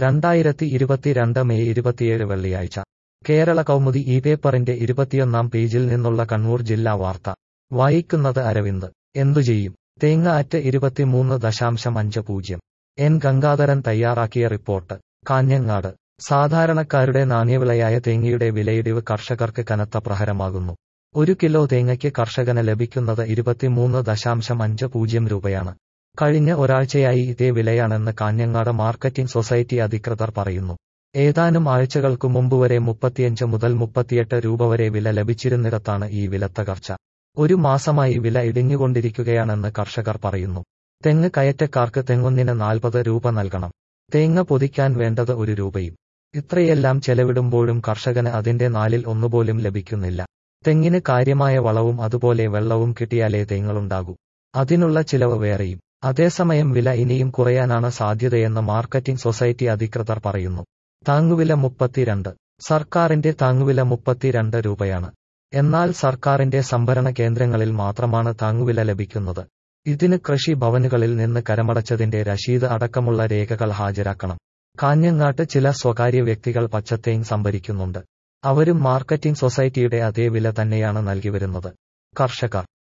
രണ്ടായിരത്തി ഇരുപത്തിരണ്ട് മെയ് ഇരുപത്തിയേഴ് വെള്ളിയാഴ്ച കേരള കൗമുദി ഈ പേപ്പറിന്റെ ഇരുപത്തിയൊന്നാം പേജിൽ നിന്നുള്ള കണ്ണൂർ ജില്ലാ വാർത്ത വായിക്കുന്നത് അരവിന്ദ് എന്തു ചെയ്യും തേങ്ങ അറ്റ് ഇരുപത്തിമൂന്ന് ദശാംശം അഞ്ച് പൂജ്യം എൻ ഗംഗാധരൻ തയ്യാറാക്കിയ റിപ്പോർട്ട് കാഞ്ഞങ്ങാട് സാധാരണക്കാരുടെ നാണ്യവിളയായ തേങ്ങയുടെ വിലയിടിവ് കർഷകർക്ക് കനത്ത പ്രഹരമാകുന്നു ഒരു കിലോ തേങ്ങയ്ക്ക് കർഷകന് ലഭിക്കുന്നത് ഇരുപത്തിമൂന്ന് ദശാംശം അഞ്ച് പൂജ്യം രൂപയാണ് കഴിഞ്ഞ ഒരാഴ്ചയായി ഇതേ വിലയാണെന്ന് കാഞ്ഞങ്ങാട് മാർക്കറ്റിംഗ് സൊസൈറ്റി അധികൃതർ പറയുന്നു ഏതാനും ആഴ്ചകൾക്കു മുമ്പ് വരെ മുപ്പത്തിയഞ്ച് മുതൽ മുപ്പത്തിയെട്ട് രൂപ വരെ വില ലഭിച്ചിരുന്നിടത്താണ് ഈ വിലത്തകർച്ച ഒരു മാസമായി വില ഇടിഞ്ഞുകൊണ്ടിരിക്കുകയാണെന്ന് കർഷകർ പറയുന്നു തെങ്ങ് കയറ്റക്കാർക്ക് തെങ്ങൊന്നിന് നാൽപ്പത് രൂപ നൽകണം തേങ്ങ പൊതിക്കാൻ വേണ്ടത് ഒരു രൂപയും ഇത്രയെല്ലാം ചെലവിടുമ്പോഴും കർഷകന് അതിന്റെ നാലിൽ ഒന്നുപോലും ലഭിക്കുന്നില്ല തെങ്ങിന് കാര്യമായ വളവും അതുപോലെ വെള്ളവും കിട്ടിയാലേ തേങ്ങളുണ്ടാകൂ അതിനുള്ള ചിലവ് വേറെയും അതേസമയം വില ഇനിയും കുറയാനാണ് സാധ്യതയെന്ന് മാർക്കറ്റിംഗ് സൊസൈറ്റി അധികൃതർ പറയുന്നു താങ്ങുവില മുപ്പത്തിരണ്ട് സർക്കാരിന്റെ താങ്ങുവില മുപ്പത്തിരണ്ട് രൂപയാണ് എന്നാൽ സർക്കാരിന്റെ സംഭരണ കേന്ദ്രങ്ങളിൽ മാത്രമാണ് താങ്ങുവില ലഭിക്കുന്നത് ഇതിന് കൃഷി ഭവനുകളിൽ നിന്ന് കരമടച്ചതിന്റെ രശീത് അടക്കമുള്ള രേഖകൾ ഹാജരാക്കണം കാഞ്ഞങ്ങാട്ട് ചില സ്വകാര്യ വ്യക്തികൾ പച്ചത്തേങ് സംഭരിക്കുന്നുണ്ട് അവരും മാർക്കറ്റിംഗ് സൊസൈറ്റിയുടെ അതേ വില തന്നെയാണ് നൽകിവരുന്നത് കർഷകർ